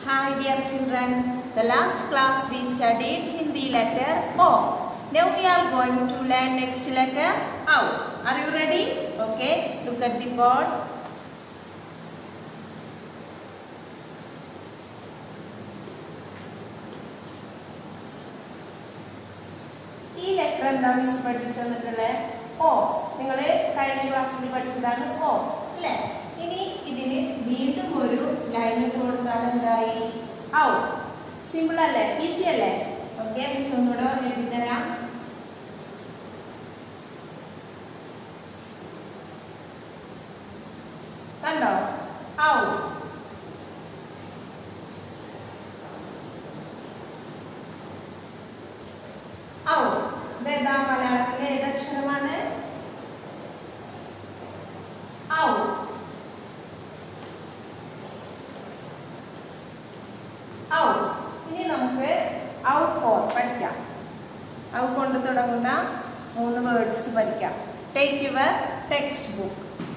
Hi dear children, the last class we studied Hindi letter O. Now we are going to learn next letter OW. Are you ready? Okay, look at the board. ഈ letter എന്താ miss പഠിപ്പിച്ചു തന്നിട്ടുള്ളത് ഓ നിങ്ങൾ കഴിഞ്ഞ ക്ലാസ്സിൽ പഠിച്ചതാണ് ഓ അല്ലേ ഇനി ഇതിന് വീണ്ടും ഒരു ലൈൻ ഇട്ട് കൊടുത്താൽ എന്തായി ഔ സിമ്പിൾ അല്ലേ ഈസി അല്ലേ ഓക്കെ മിസ് ഒന്നുകൂടെ എഴുതി തരാം കണ്ടോ ഔ ഔ ഇതെന്താ മലയാളത്തിലെ ഏതക്ഷരമാണ് ഔ ഔ ഇനി നമുക്ക് ഔ ഫോർ പഠിക്കാം ഔ കൊണ്ട് തുടങ്ങുന്ന മൂന്ന് വേർഡ്സ് പഠിക്കാം ടേക്ക് യുവർ ടെക്സ്റ്റ് ബുക്ക്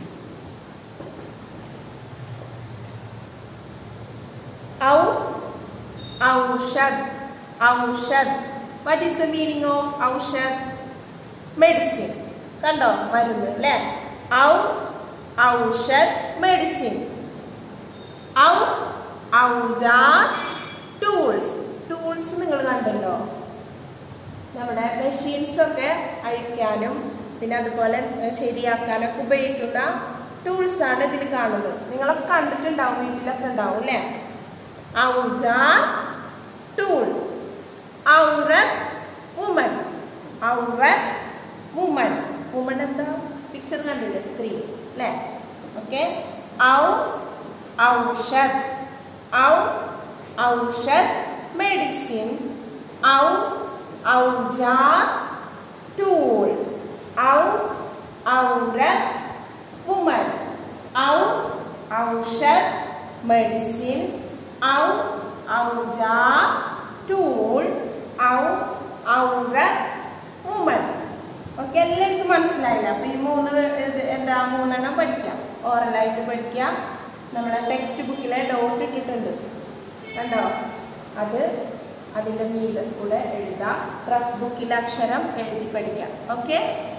ഔ ഔഷധ് ഔഷധ് what is the meaning of ഔഷധ് മെഡിസിൻ കണ്ടോ മരുന്ന് അല്ലേ ഔ ഔഷധ് മെഡിസിൻ ഔ ഔജാർ ടൂൾസ് ടൂൾസ് നിങ്ങൾ കണ്ടല്ലോ നമ്മുടെ മെഷീൻസ് ഒക്കെ അഴിക്കാനും പിന്നെ അതുപോലെ ശരിയാക്കാനൊക്കെ ഉപയോഗിക്കുന്ന ടൂൾസ് ആണ് ഇതിൽ കാണുന്നത് നിങ്ങളൊക്കെ കണ്ടിട്ടുണ്ടാവും വീട്ടിലൊക്കെ ഉണ്ടാവും അല്ലേ ഔജാർ ടൂൾസ് ഔറത്ത് വുമൺ ഔറത്ത് വുമൺ വുമൺ എന്താ പിക്ചർ കണ്ടില്ലേ സ്ത്രീ അല്ലേ ഓക്കെ ഔ ഔഷധ് ഔ ഔഷധ് മെഡിസിൻ ഔ ഔജാർ ടൂൾ ഔ ഔറത്ത് വുമൺ ഔ ഔഷധ് മെഡിസിൻ ഔ ഔജാർ ടൂൾ ഔ ഔറത്ത് വുമൺ ഓക്കെ എല്ലാവർക്കും മനസ്സിലായില്ല അപ്പൊ ഈ മൂന്ന് ഇത് എന്താ മൂന്നെണ്ണം പഠിക്കാം ഓറലായിട്ട് പഠിക്കാം നമ്മുടെ ടെക്സ്റ്റ് ബുക്കിലെ ഡോട്ട് ഇട്ടിട്ടുണ്ട് കണ്ടോ അത് അതിന്റെ മീതെ കൂടെ എഴുതാം റഫ് ബുക്കിലെ അക്ഷരം എഴുതി പഠിക്കാം ഓക്കെ